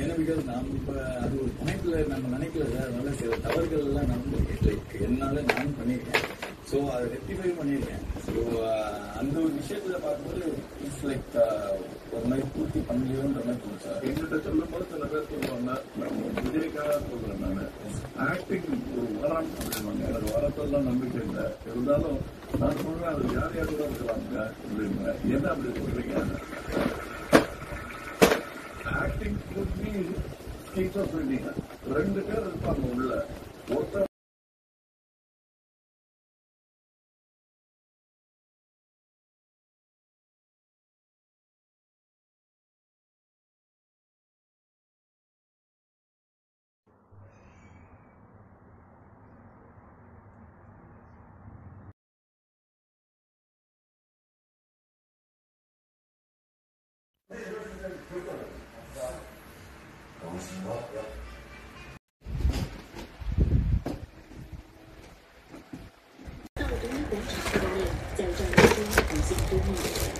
ஏன்னா பிகாஸ் நம்ம அது ஒரு பாயிண்ட்ல நம்ம நினைக்கல சார் அதனால சில தவறுகள் எல்லாம் நடந்திருக்கு லைக் என்னால நானும் பண்ணியிருக்கேன் ஸோ அதை ரெக்டிஃபை பண்ணியிருக்கேன் ஸோ அந்த ஒரு விஷயத்துல பார்க்கும்போது இட்ஸ் லைக் ஒரு மாதிரி பூர்த்தி பண்ணலையோன்ற மாதிரி தோணுச்சு சார் எங்கிட்ட சொல்லும் போது சில பேர் சொல்லுவாங்க நம்ம விஜய்க்காக சொல்றேன் நானு ஆக்டிங் ஒரு வரம் அப்படிம்பாங்க எனக்கு வரத்தெல்லாம் நம்பிக்கை இல்லை இருந்தாலும் நான் சொல்றேன் அது யார் யார் கூட இருக்கிறாங்க அப்படிங்க என்ன அப்படி சொல்றீங்க ஆக்டிங் புத்தி ஸ்கீசோஃப்ரெனியா ரெண்டு பேர் இருப்பாங்க உள்ள ஒருத்தர் 到东广场这里，在这里中五星都梦。